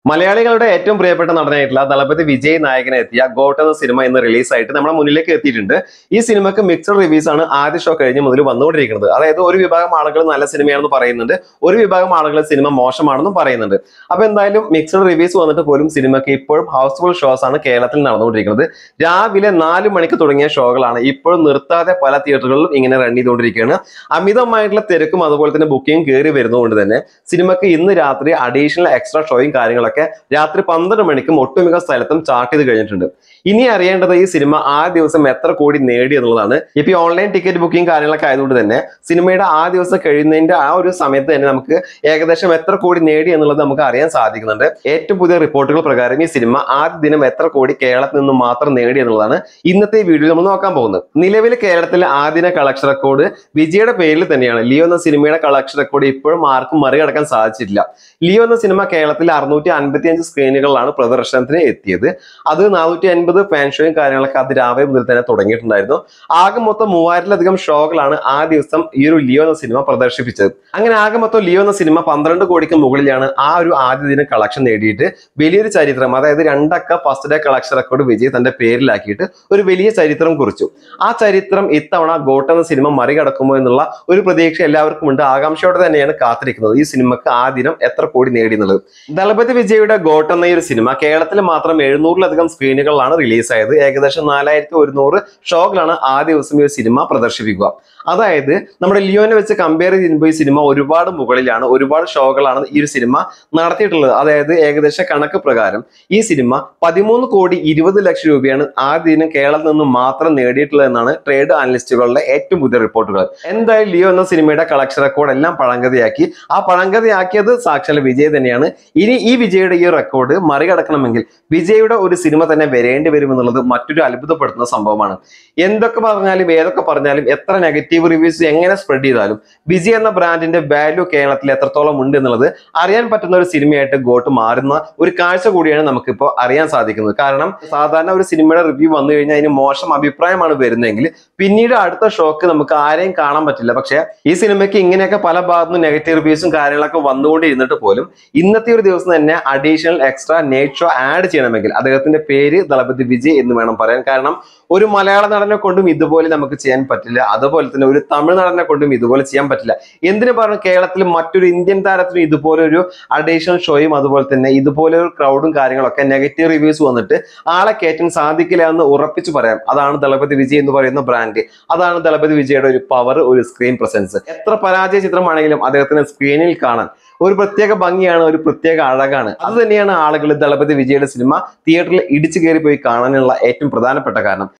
മലയാളികളുടെ ഏറ്റവും പ്രിയപ്പെട്ട നടനായിട്ടുള്ള ദളപതി വിജയ് നായകനെ എത്തിയ ഗോട്ട് എന്ന സിനിമ ഇന്ന് റിലീസായിട്ട് നമ്മുടെ മുന്നിലേക്ക് എത്തിയിട്ടുണ്ട് ഈ സിനിമക്ക് മിക്സഡ് റിവ്യൂസ് ആണ് ആദ്യ ഷോ കഴിഞ്ഞ് മുതൽ വന്നുകൊണ്ടിരിക്കുന്നത് അതായത് ഒരു വിഭാഗം ആളുകൾ നല്ല സിനിമയാണെന്ന് പറയുന്നുണ്ട് ഒരു വിഭാഗം ആളുകൾ സിനിമ മോശമാണെന്നും പറയുന്നുണ്ട് അപ്പൊ എന്തായാലും മിക്സഡ് റിവ്യൂസ് വന്നിട്ട് പോലും സിനിമയ്ക്ക് ഇപ്പോഴും ഹൗസ്ഫുൾ ഷോസ് ആണ് കേരളത്തിൽ നടന്നുകൊണ്ടിരിക്കുന്നത് രാവിലെ നാല് മണിക്ക് തുടങ്ങിയ ഷോകളാണ് ഇപ്പോഴും നിർത്താതെ പല തിയേറ്ററുകളിലും ഇങ്ങനെ റൺ ചെയ്തുകൊണ്ടിരിക്കുകയാണ് അമിതമായിട്ടുള്ള തിരക്കും അതുപോലെ തന്നെ ബുക്കിംഗ് കയറി വരുന്നതുകൊണ്ട് തന്നെ സിനിമയ്ക്ക് ഇന്ന് രാത്രി അഡീഷണൽ എക്സ്ട്രാ ഷോയും കാര്യങ്ങളൊക്കെ രാത്രി പന്ത്രണ്ട് മണിക്കും ഒട്ടുമിക്ക സ്ഥലത്തും ചാർട്ട് ചെയ്ത് കഴിഞ്ഞിട്ടുണ്ട് ഇനി അറിയേണ്ടത് ഈ സിനിമ ആ ദിവസം എത്ര കോടി നേടി എന്നുള്ളതാണ് ഇപ്പൊ ഈ ഓൺലൈൻ ടിക്കറ്റ് ബുക്കിംഗ് കാര്യങ്ങളൊക്കെ ആയതുകൊണ്ട് തന്നെ സിനിമയുടെ ആ ദിവസം കഴിയുന്നതിന്റെ ആ ഒരു സമയത്ത് തന്നെ നമുക്ക് ഏകദേശം എത്ര കോടി നേടി എന്നുള്ളത് നമുക്ക് അറിയാൻ സാധിക്കുന്നുണ്ട് ഏറ്റവും പുതിയ റിപ്പോർട്ടുകൾ പ്രകാരം ഈ സിനിമ ആദ്യ ദിനം എത്ര കോടി കേരളത്തിൽ നിന്ന് മാത്രം നേടി എന്നുള്ളതാണ് ഇന്നത്തെ ഈ വീഡിയോയിൽ നമ്മൾ നോക്കാൻ പോകുന്നത് നിലവിൽ കേരളത്തിലെ ആദ്യ കളക്ഷൻ റെക്കോർഡ് വിജയുടെ പേരിൽ തന്നെയാണ് ലിയോ എന്ന സിനിമയുടെ കളക്ഷൻ റെക്കോർഡ് ഇപ്പോഴും ആർക്കും മറികടക്കാൻ സാധിച്ചിട്ടില്ല ലിയോ എന്ന സിനിമ കേരളത്തിൽ അറുന്നൂറ്റി അൻപത്തി അഞ്ച് സ്ക്രീനുകളിലാണ് പ്രദർശനത്തിന് എത്തിയത് അത് നാനൂറ്റി അൻപത് ഫാൻ ഷോയും കാര്യങ്ങളൊക്കെ അത് രാവിലെ മുതൽ തന്നെ തുടങ്ങിയിട്ടുണ്ടായിരുന്നു ആകെ മൊത്തം മൂവായിരത്തിലധികം ഷോകളാണ് ആ ദിവസം ഈ ഒരു ലിയോ എന്ന സിനിമ പ്രദർശിപ്പിച്ചത് അങ്ങനെ ആകെ മൊത്തം ലിയോ എന്ന സിനിമ പന്ത്രണ്ട് കോടിക്ക് മുകളിലാണ് ആ ഒരു ആദ്യ ദിനം കളക്ഷൻ നേടിയിട്ട് വലിയൊരു ചരിത്രം അതായത് രണ്ടക്ക first day collection record Vijay തന്റെ പേരിലാക്കിയിട്ട് ഒരു വലിയ ചരിത്രം കുറിച്ചു ആ ചരിത്രം ഇത്തവണ ഗോട്ട് എന്ന സിനിമ മറികടക്കുമോ എന്നുള്ള ഒരു പ്രതീക്ഷ എല്ലാവർക്കും ഉണ്ട് ആകാംക്ഷയോടെ തന്നെയാണ് കാത്തിരിക്കുന്നത് ഈ സിനിമക്ക് ആ ദിനം എത്ര കോടി നേടി എന്നുള്ളത് ദളപതി വിജയുടെ ഗോട്ട് എന്ന ഈ ഒരു സിനിമ കേരളത്തിൽ മാത്രം എഴുന്നൂറിലധികം സ്ക്രീനുകളിലാണ് റിലീസായത് ഏകദേശം നാലായിരത്തി ഒരുന്നൂറ് ഷോകളാണ് ആ ദിവസം ഈ ഒരു സിനിമ പ്രദർശിപ്പിക്കുക അതായത് നമ്മുടെ ലിയോനെ വെച്ച് കമ്പയർ ചെയ്യുമ്പോൾ ഈ സിനിമ ഒരുപാട് മുകളിലാണ് ഒരുപാട് ഷോകളാണ് ഈ ഒരു സിനിമ നടത്തിയിട്ടുള്ളത് അതായത് ഏകദേശ കണക്ക് പ്രകാരം ഈ സിനിമ പതിമൂന്ന് കോടി ഇരുപത് ലക്ഷം രൂപയാണ് ആ ദിനം കേരളത്തിൽ നിന്ന് മാത്രം നേടിയിട്ടുള്ളത് എന്നാണ് ട്രേഡ് അനലിസ്റ്റുകളുടെ ഏറ്റവും പുതിയ റിപ്പോർട്ടുകൾ എന്തായാലും ലിയോ എന്ന സിനിമയുടെ കളക്ഷൻ റെക്കോർഡ് എല്ലാം പഴങ്കതയാക്കി ആ പഴങ്കതയാക്കിയത് സാക്ഷാൽ വിജയ് തന്നെയാണ് ഇനി ഈ വിജയുടെ ഈ റെക്കോർഡ് മറികടക്കണമെങ്കിൽ വിജയുടെ ഒരു സിനിമ തന്നെ വരേണ്ടി വരുമെന്നുള്ളത് മറ്റൊരു അത്ഭുതപ്പെടുത്തുന്ന സംഭവമാണ് എന്തൊക്കെ പറഞ്ഞാലും ഏതൊക്കെ പറഞ്ഞാലും എത്ര നെഗറ്റീവ് റിവ്യൂസ് എങ്ങനെ സ്പ്രെഡ് ചെയ്താലും വിജയ് എന്ന ബ്രാൻഡിന്റെ വാല്യൂ കേരളത്തിൽ എത്രത്തോളം ഉണ്ട് എന്നുള്ളത് അറിയാൻ പറ്റുന്ന ഒരു സിനിമയായിട്ട് ഗോട്ട് മാറുന്ന ഒരു കാഴ്ച കൂടിയാണ് നമുക്കിപ്പോൾ അറിയാൻ സാധിക്കുന്നത് കാരണം സാധാരണ ഒരു സിനിമയുടെ റിവ്യൂ വന്നു കഴിഞ്ഞാൽ അതിന് മോശം അഭിപ്രായമാണ് വരുന്നതെങ്കിൽ പിന്നീട് അടുത്ത ഷോക്ക് നമുക്ക് ആരെയും കാണാൻ പറ്റില്ല പക്ഷേ ഈ സിനിമയ്ക്ക് ഇങ്ങനെയൊക്കെ പല ഭാഗത്തുനിന്ന് നെഗറ്റീവ് റിവ്യൂസും കാര്യങ്ങളൊക്കെ വന്നുകൊണ്ടിരുന്നിട്ട് പോലും ഇന്നത്തെ ഒരു ദിവസം തന്നെ additional extra night show add ചെയ്യണമെങ്കിൽ അദ്ദേഹത്തിന്റെ പേര് ദളപതി വിജയ് എന്ന് വേണം പറയാൻ കാരണം ഒരു മലയാള നടനെ കൊണ്ടും ഇതുപോലെ നമുക്ക് ചെയ്യാൻ പറ്റില്ല അതുപോലെ തന്നെ ഒരു തമിഴ് നടനെ കൊണ്ടും ഇതുപോലെ ചെയ്യാൻ പറ്റില്ല എന്തിനു പറഞ്ഞു കേരളത്തിൽ മറ്റൊരു ഇന്ത്യൻ താരത്തിന് ഇതുപോലെ ഒരു അഡീഷണൽ ഷോയും അതുപോലെ തന്നെ ഇതുപോലെ ഒരു ക്രൗഡും കാര്യങ്ങളൊക്കെ നെഗറ്റീവ് റിവ്യൂസ് വന്നിട്ട് ആളെ കയറ്റാൻ സാധിക്കില്ല എന്ന് ഉറപ്പിച്ചു പറയാം അതാണ് ദളപതി വിജയ് എന്ന് പറയുന്ന ബ്രാൻഡ് അതാണ് ദളപതി വിജയുടെ ഒരു പവർ ഒരു സ്ക്രീൻ പ്രസൻസ് എത്ര പരാജയ ചിത്രമാണെങ്കിലും അദ്ദേഹത്തിന് സ്ക്രീനിൽ കാണാൻ ഒരു പ്രത്യേക ഭംഗിയാണ് ഒരു പ്രത്യേക അഴകാണ് അത് തന്നെയാണ് ആളുകൾ ദളപതി വിജയുടെ സിനിമ തിയേറ്ററിൽ ഇടിച്ചു കയറി പോയി കാണാനുള്ള ഏറ്റവും പ്രധാനപ്പെട്ട കാരണം